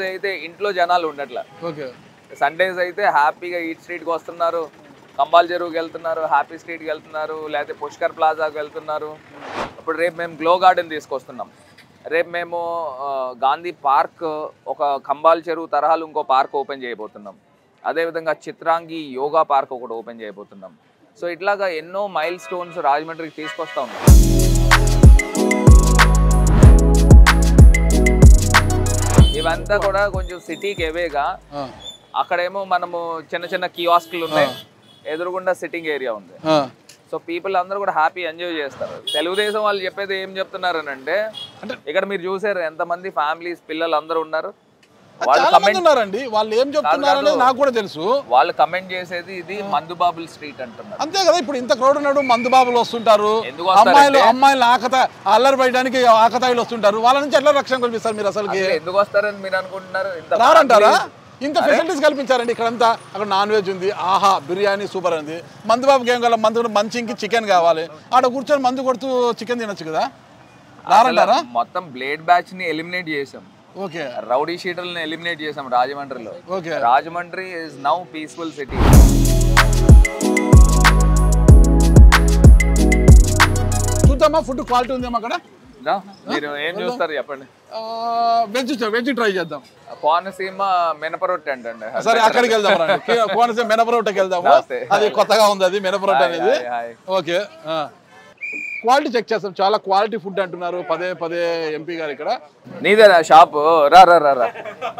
అయితే ఇంట్లో జనాలు ఉండట్లా ఓకే సండేస్ అయితే హ్యాపీగా ఈట్ స్ట్రీట్కి వస్తున్నారు కంబాల్ చెరువుకి వెళ్తున్నారు హ్యాపీ స్ట్రీట్కి వెళ్తున్నారు లేకపోతే పుష్కర్ ప్లాజాకి వెళ్తున్నారు ఇప్పుడు రేపు మేము గ్లో గార్డెన్ తీసుకొస్తున్నాం రేపు మేము ఆ, గాంధీ పార్క్ ఒక కంబాల్ చెరువు తరహాలు ఇంకో పార్క్ ఓపెన్ చేయబోతున్నాం అదేవిధంగా చిత్రాంగి యోగా పార్క్ ఒకటి ఓపెన్ చేయబోతున్నాం సో ఇట్లాగా ఎన్నో మైల్ స్టోన్స్ రాజమండ్రికి తీసుకొస్తా ఉన్నాం ఇవంతా కూడా కొంచెం సిటీకి ఎవేగా ఆ, అక్కడేమో మనము చిన్న చిన్న కియాస్క్లు ఉన్నాయి ఎదురుగుండా సిట్టింగ్ ఏరియా ఉంది ఆ. సో పీపుల్ అందరూ కూడా హ్యాపీ ఎంజాయ్ చేస్తారు తెలుగుదేశం వాళ్ళు చెప్పేది ఏం చెప్తున్నారు అని అంటే ఇక్కడ మీరు చూసారు ఎంతమంది ఫ్యామిలీస్ పిల్లలు అందరూ ఉన్నారు వాళ్ళు చాలా మంది కమెంట్ ఉన్నారండి వాళ్ళు ఏం చెప్తున్నారు అనేది నాకు కూడా తెలుసు వాళ్ళు కమెంట్ చేసేది ఇది మందుబాబుల్ స్ట్రీట్ అంటున్నారు అంతే కదా ఇప్పుడు ఇంత క్రౌడ్ ఉన్నాడు మందు బాబులు వస్తుంటారు ఎందుకు వస్తారంటే- అమ్మాయిలు అమ్మాయిలు ఆకత అల్లరి పడడానికి ఆకతాయిలు వస్తుంటారు వాళ్ళ నుంచి ఎట్లా రక్షణ కల్పిస్తారు మీరు అసలుకి అసలు ఎందుకు వస్తారని మీరు అనుకుంటున్నారు ఇంత రారంటారా families- ఇంత ఫెసిలిటీస్ కల్పించారండి ఇక్కడంతా అక్కడ నాన్ వెజ్ ఉంది ఆహా బిర్యానీ సూపర్ ఉంది మందు బాబుకి ఏం కావాలి మందు మంచికి చికెన్ కావాలి ఆడ కూర్చొని మందు కొడుతూ చికెన్ తినొచ్చు కదా రారంటారా అసలు మొత్తం బ్లేడ్ బ్యాచ్ ని ఎలిమినేట్ చేసాం ఓకే రౌడీ షీటర్ని ఎలిమినేట్ చేసాం రాజమండ్రిలో okay Rajahmundry is now peaceful city చూద్దామా ఫుడ్ క్వాలిటీ ఉందేమో అక్కడ మీరు ఏం చూస్తారు చెప్పండి వెజ్ వెజ్ ట్రై చేద్దాం కోనసీమ మినపరొట్టె అంటండి సరే అక్కడికి వెళ్దాం రండి కోనసీమ మినపరోటకి వెళ్దాము నమస్తే. అది కొత్తగా ఉంది అది మినపరోట హాయ్, అనేది hi, hi. Okay quality check చేస్తాం చాలా క్వాలిటీ ఫుడ్ అంటున్నారు పదే పదే ఎంపీ గారు ఇక్కడ నీదేనా షాపు రా రా రా రా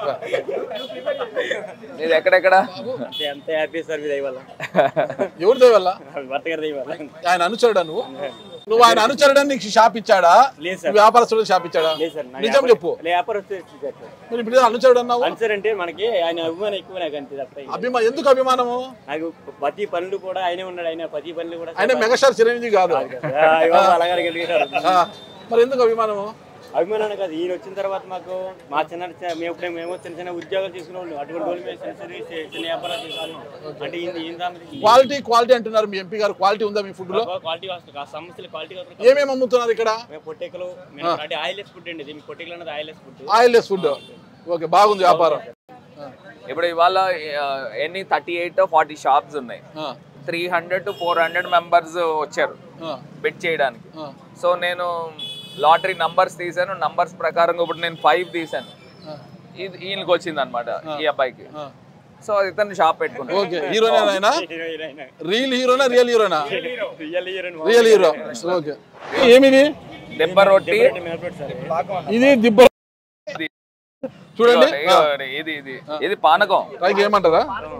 నీది ఎక్కడెక్కడ ఎంత హ్యాపీ సార్ మీ దయ వల్ల ఎవరి దయ వల్ల భర్త గారి దయ వల్ల ఆయన అనుచరుడా నువ్వు నువ్వు ఆయన అనుచరుడా నీకు షాప్ ఇచ్చాడా లేదు సార్. నువ్వు వ్యాపారస్తుడు షాప్ ఇచ్చాడా లేదు సార్ నా నిజం వ్యాపారం- చెప్పు లే, వ్యాపారం వస్తే ఇచ్చేది సార్. మరి ఇప్పుడు ఏదో అనుచరుడు అన్నావు అవును సార్ అంటే మనకి ఆయన అభిమానం ఎక్కువ నాకు అంతే తప్ప ఏం లేదు. అభిమా ఎందుకు అభిమానము నాకు ప్రతి పనులు కూడా ఆయనే ఉన్నాడు ఆయన ప్రతి పనులు కూడా ఆయన మెగాస్టార్ చిరంజీవి కాదు ఆ, ఇవాళ అలాగే కలిగారు ఆ, మరి ఎందుకు అభిమానము అభిమానాన్ని కాదు ఈయన వచ్చిన తర్వాత మాకు మా చిన్న చిన్న- మేము ఇప్పుడు మేము చిన్న చిన్న ఉద్యోగాలు చేసుకునే వాళ్ళు అటువంటి వాళ్ళు మేము చిన్న చిన్న చిన్న వ్యాపారాలు చేసాము అంటే ఈయన ఈయన సంబంధించి క్వాలిటీ క్వాలిటీ అంటున్నారు మీ ఎంపీ గారు క్వాలిటీ ఉందా మీ ఫుడ్ లో క్వాలిటీ వస్తుంది ఆ సమస్యలు క్వాలిటీ వస్తుంది ఏమేమి అమ్ముతున్నారు ఇక్కడ మేము పొట్టెకలు మేము అంటే ఆయిల్లెస్ ఫుడ్ అండి ఇది మీ పొట్టెకలు అనేది oilless food oil less food okay బాగుంది వ్యాపారం ఇప్పుడు ఇవాళ ఆ, ఎన్ని థర్టీ ఎయిట్ ఫార్టీ షాప్స్ ఉన్నాయి ఆ, three hundred to four hundred members వచ్చారు ఆ, బెట్ చేయడానికి ఆ, సో నేను లాటరీ నంబర్స్ తీసాను నంబర్స్ ప్రకారం ఇప్పుడు నేను ఫైవ్ తీసాను ఆ, ఇది ఈయనకి వచ్చింది అనమాట ఈ అబ్బాయికి ఆ. సో ఇతను షాప్ పెట్టుకున్నాను ఓకే హీరోనా ఆయన రీల్ హీరోనా రియల్ హీరోనా real heroine real hero okay ఏమిది దెబ్బ రొట్టి ఇది దిబ్బ చూడండి ఇగో, ఇది ఇది ఇది పానకం పైకి ఏమంటారా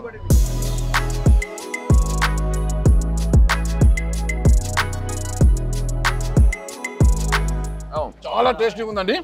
అవును. చాలా టేస్టీగా ఉందండి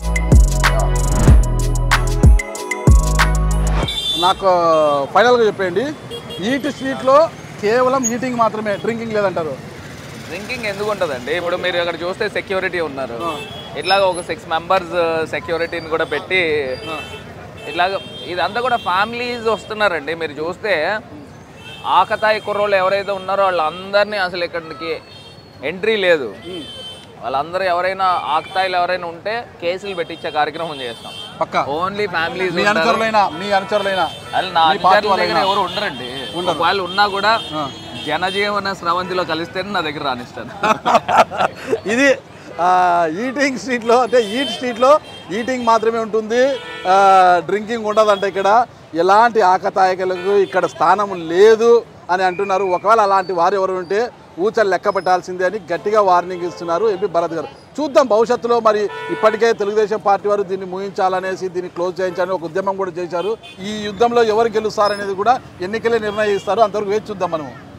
నాకు ఫైనల్గా చెప్పేయండి ఈట్ స్ట్రీట్లో కేవలం ఈటింగ్ మాత్రమే డ్రింకింగ్ లేదంటారు డ్రింకింగ్ ఎందుకు ఉంటుందండి ఇప్పుడు మీరు ఇక్కడ చూస్తే సెక్యూరిటీ ఉన్నారు ఇట్లాగ ఒక సిక్స్ మెంబర్స్ సెక్యూరిటీని కూడా పెట్టి ఇట్లాగ ఇదంతా కూడా ఫ్యామిలీస్ వస్తున్నారండి మీరు చూస్తే ఆకతాయి కుర్రోళ్ళు ఎవరైతే ఉన్నారో వాళ్ళందరినీ అసలు ఇక్కడికి ఎంట్రీ లేదు వాళ్ళందరూ ఎవరైనా ఆకతాయిలు ఎవరైనా ఉంటే కేసులు పెట్టించే కార్యక్రమం చేస్తాం పక్క ఓన్లీ ఫ్యామిలీస్ మీ అనుచరులైనా మీ అనుచరులైనా అది నా మీ పార్టీ అనుచరుల దగ్గర వాళ్ళైనా? ఎవరు ఉండరండి వాళ్ళు ఉన్నా కూడా జనజీవన స్రవంతిలో కలిస్తేనే నా దగ్గర రాణిస్తాను ఇది ఈటింగ్ స్ట్రీట్లో అంటే ఈట్ స్ట్రీట్లో ఈటింగ్ మాత్రమే ఉంటుంది డ్రింకింగ్ ఉండదంట ఇక్కడ ఎలాంటి ఆకతాయికలకు ఇక్కడ స్థానం లేదు అని అంటున్నారు ఒకవేళ అలాంటి వారు ఎవరు ఉంటే ఊచలు లెక్క పెట్టాల్సిందే అని గట్టిగా వార్నింగ్ ఇస్తున్నారు ఎంపీ భరత్ గారు చూద్దాం భవిష్యత్తులో మరి ఇప్పటికే తెలుగుదేశం పార్టీ వారు దీన్ని ముగించాలనేసి దీన్ని క్లోజ్ చేయించాలని ఒక ఉద్యమం కూడా చేశారు ఈ యుద్ధంలో ఎవరు గెలుస్తారనేది కూడా ఎన్నికలే నిర్ణయిస్తారు అంతవరకు వేచి చూద్దాం మనము